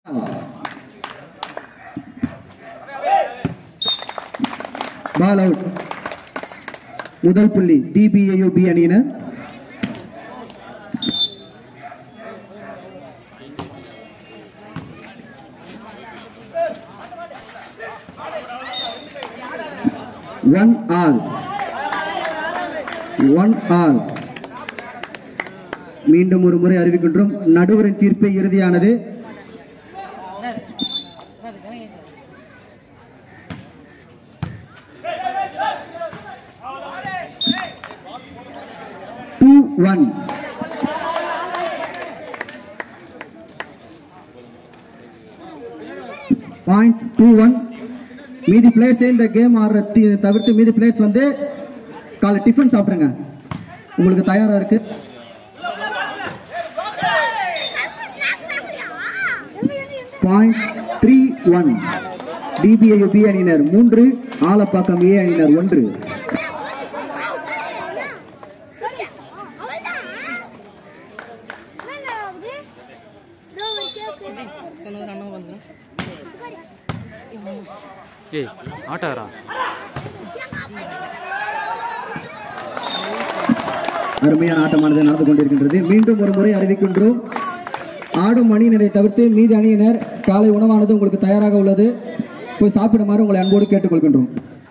பால் out முதல் புள்ளி டிபிஏயு பி அணியினர் ஒன் ஆல் ஒன் ஆல் மீண்டும் ஒரு முறை அறிவிக்கின்றோம் நடுவரின் தீர்ப்பு இறுதியானது two one point two one மீதி பிளேயர்ஸ் இந்த கேம் ஆடுற தி- தவிர்த்து மீதி பிளேயர்ஸ் வந்து காலை டிஃபன் சாப்பிடுங்க உங்களுக்கு தயாரா இருக்கு point three one DPI B அணியினர் மூன்று ஆலப்பாக்கம் ஏ அணியினர் ஒன்று ஏய் ஆட்டாரா அருமையான ஆட்டமானது நடந்து கொண்டிருக்கின்றது மீண்டும் ஒரு முறை அறிவிக்கின்றோம் ஆடும் அணியினரை தவிர்த்து மீதி அணியினர் காலை உணவானது உங்களுக்கு தயாராக உள்ளது போய் சாப்பிடுமாறு உங்களை அன்போடு கேட்டுக்கொள்கின்றோம்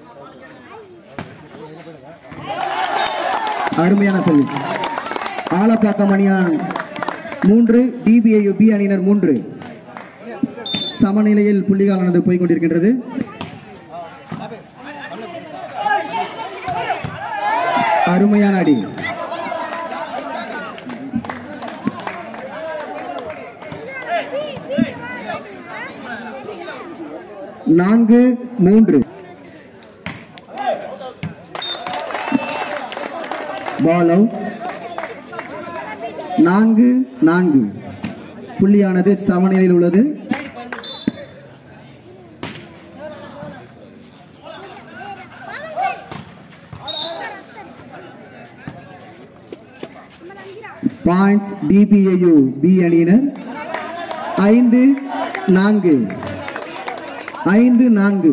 அருமையான சொல்லி ஆலப்பாக்கம் அணியான் மூன்று டிபிஐ பி அணியினர் மூன்று சமநிலையில் புள்ளிகாலானது போய் கொண்டிருக்கின்றது அருமையான அடி நான்கு மூன்று பால் அவுட் நான்கு நான்கு புள்ளியானது சமநிலையில் உள்ளது பாயிண்ட்ஸ் டிபிஐயு பி அணியினர் ஐந்து நான்கு ஐந்து நான்கு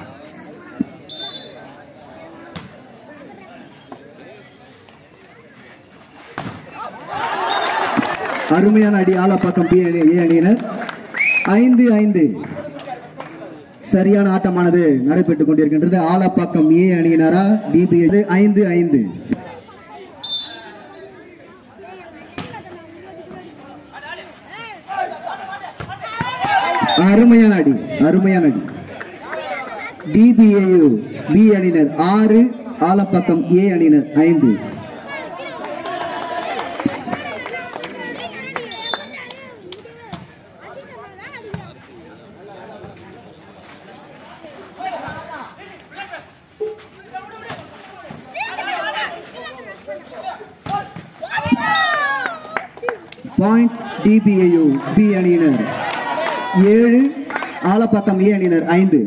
அருமையான அடி ஆலப்பாக்கம் பி அணி ஏ அணியினர் ஐந்து ஐந்து சரியான ஆட்டமானது நடைபெற்றுக் கொண்டிருக்கின்றது ஆலப்பாக்கம் ஏ அணியினரா டிபி ஐந்து ஐந்து அருமையான அடி அருமையான அடி டிபிஏயு பி அணியினர் ஆறு ஆலப்பாக்கம் ஏ அணியினர் ஐந்து பாயிண்ட் டிபிஏயு பி அணியினர் ஏழு ஆலப்பாக்கம் ஏ அணியினர் ஐந்து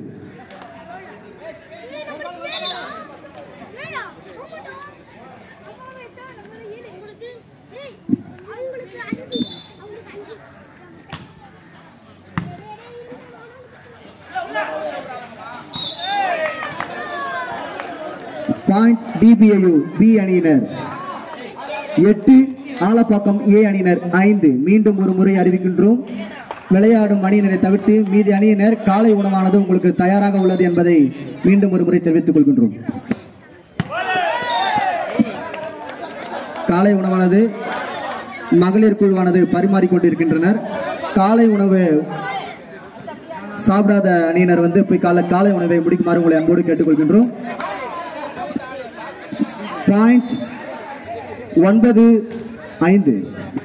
பாயிண்ட் டிபிஐயு பி அணியினர் எட்டு ஆலப்பாக்கம் ஏ அணியினர் ஐந்து மீண்டும் ஒரு முறை அறிவிக்கின்றோம் விளையாடும் அணியினரை தவிர்த்து மீதி அணியினர் காலை உணவானது உங்களுக்கு தயாராக உள்ளது என்பதை மீண்டும் ஒரு முறை தெரிவித்துக் கொள்கின்றோம் காலை உணவானது மகளிர் குழுவானது பரிமாறிக்கொண்டிருக்கின்றனர் காலை உணவு சாப்பிடாத அணியினர் வந்து போய் காலை காலை உணவை முடிக்குமாறு உங்களை அன்போடு கேட்டுக்கொள்கின்றோம் பாயிண்ட்ஸ் ஒன்பது ஐந்து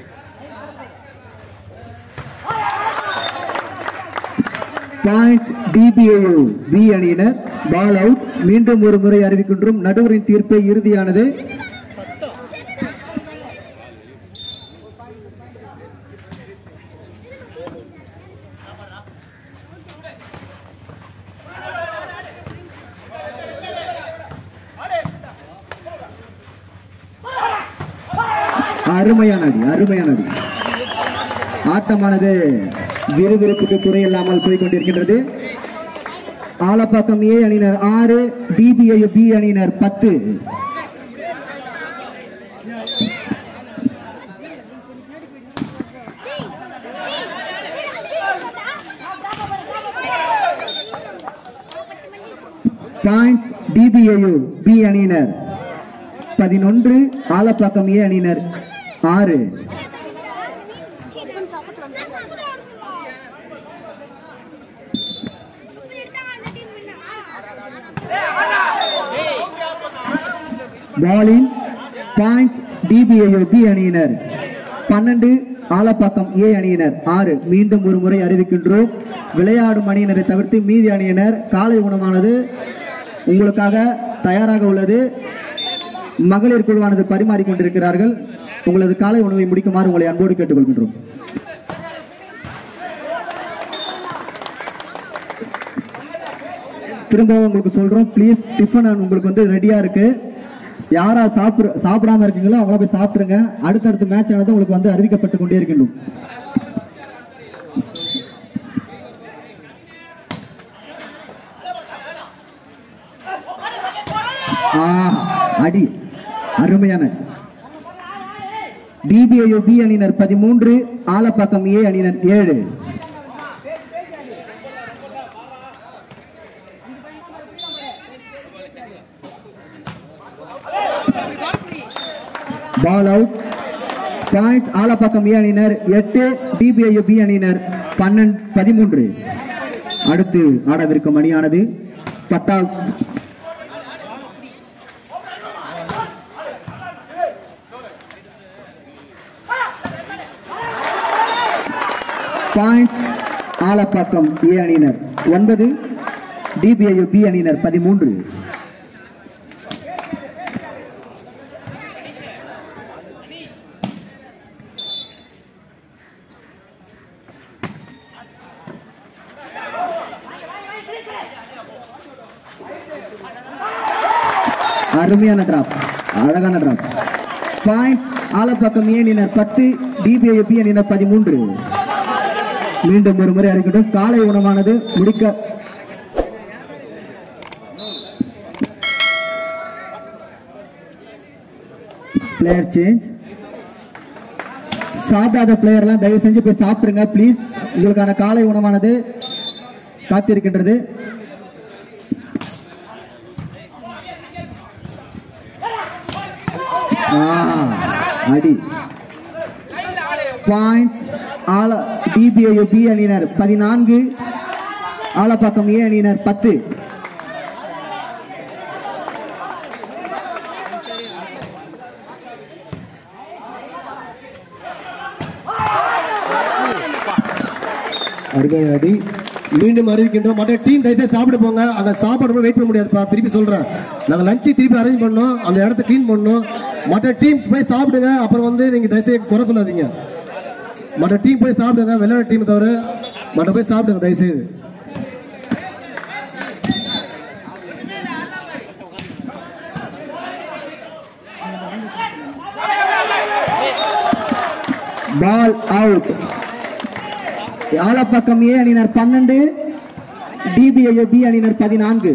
பாயிண்ட்ஸ் டிபிஏயு பி அணியினர் பால் அவுட் மீண்டும் ஒரு முறை அறிவிக்கின்றோம் நடுவரின் தீர்ப்பு இறுதியானது அருமையான அடி அருமையான அடி ஆட்டமானது விறுவிறுப்புக்கு குறையில்லாமல் போய் கொண்டிருக்கின்றது ஆலப்பாக்கம் ஏ அணியினர் ஆறு டிபிஐ பி அணியினர் பத்து பாயிண்ட்ஸ் டிபிஐயு பி அணியினர் பதினொன்று ஆலப்பாக்கம் ஏ அணியினர் ஆறு பாலின் பாயிண்ட்ஸ் டிபிஐயு பி அணியினர் பன்னெண்டு ஆலப்பாக்கம் ஏ அணியினர் ஆறு மீண்டும் ஒரு முறை அறிவிக்கின்றோம் விளையாடும் அணியினரை தவிர்த்து மீதி அணியினர் காலை உணவானது உங்களுக்காக தயாராக உள்ளது மகளிர் குழுவானது பரிமாறிக் கொண்டிருக்கிறார்கள் உங்களது காலை உணவை முடிக்குமாறு உங்களை அன்போடு கேட்டுக்கொள்கின்றோம் திரும்பவும் உங்களுக்கு சொல்றோம் ப்ளீஸ் டிஃபன் உங்களுக்கு வந்து ரெடியா இருக்கு யாரா சாப்பிட சாப்பிடாம இருக்கீங்களோ அவங்கள போய் சாப்பிடுங்க அடுத்தடுத்த மேட்ச் ஆனது உங்களுக்கு வந்து அறிவிக்கப்பட்டு கொண்டே இருக்கின்றோம் ஆ, அடி அருமையான டிபிஐ பி அணியினர் பதிமூன்று ஆலப்பாக்கம் ஏ அணியினர் ஏழு ball out point Alapakkam A அணியினர் எட்டு டிபிஐ பி அணியினர் பன்னெண்டு பதிமூன்று அடுத்து ஆடவிருக்கும் அணியானது பட்டா பாயிண்ட்ஸ் ஆலப்பாக்கம் ஏ அணியினர் ஒன்பது டிபிஐ பி அணியினர் பதிமூன்று அருமையான டிராப் அழகான டிராப் பாயிண்ட் ஆலப்பாக்கம் ஏ அணியினர் பத்து டிபிஐ பி அணியினர் பதிமூன்று மீண்டும் ஒரு முறை அறிக்கட்டும் காலை உணவானது முடிக்க பிளேயர் சேஞ்ச் சாப்பிடாத பிளேயர்லாம் தயவு செஞ்சு போய் சாப்பிடுங்க ப்ளீஸ் உங்களுக்கான காலை உணவானது காத்திருக்கின்றது ஆ, அடி பாயிண்ட்ஸ் ஆல டிபிஐ பி அணியினர் பதினான்கு ஆலப்பாக்கம் ஏ அணியினர் பத்து அருமையான அடி மீண்டும் அறிவிக்கின்றோம் மற்ற டீம் தயவுசெய்து சாப்பிட போங்க அங்க சாப்பாடு வெயிட் பண்ண முடியாதுப்பா திருப்பி சொல்றேன் நாங்க லஞ்சை திருப்பி அரேஞ்ச் பண்ணோம் அந்த இடத்த க்ளீன் பண்ணோம் மற்ற டீம் போய் சாப்பிடுங்க அப்புறம் வந்து நீங்க தயவுசெய்து குறை சொல்லாதீங்க மற்ற டீம் போய் சாப்பிடுங்க விளையாட டீம் தவிர மற்ற போய் சாப்பிடுங்க தயவுசெய்து பால் அவுட் ஆலப்பாக்கம் ஏ அணியினர் பன்னெண்டு டிபிஐ பி அணியினர் பதினான்கு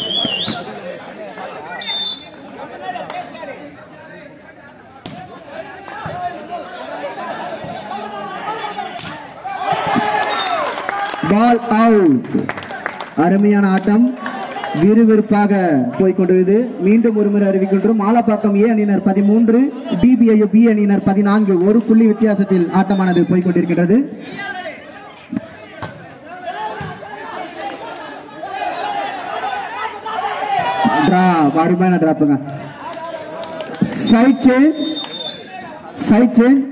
பால் அவுட் அருமையான ஆட்டம் விறுவிறுப்பாக போய்கொண்டிருது மீண்டும் ஒருமுறை அறிவிக்கின்றோம் ஆலப்பாக்கம் ஏ அணியினர் பதிமூன்று டிபிஐ பி அணியினர் பதினான்கு ஒரு புள்ளி வித்தியாசத்தில் ஆட்டமானது போய்கொண்டிருக்கின்றது டிரா அருமையான டிராப்புங்க சைட் சேஞ்ச் சைட் சேஞ்ச்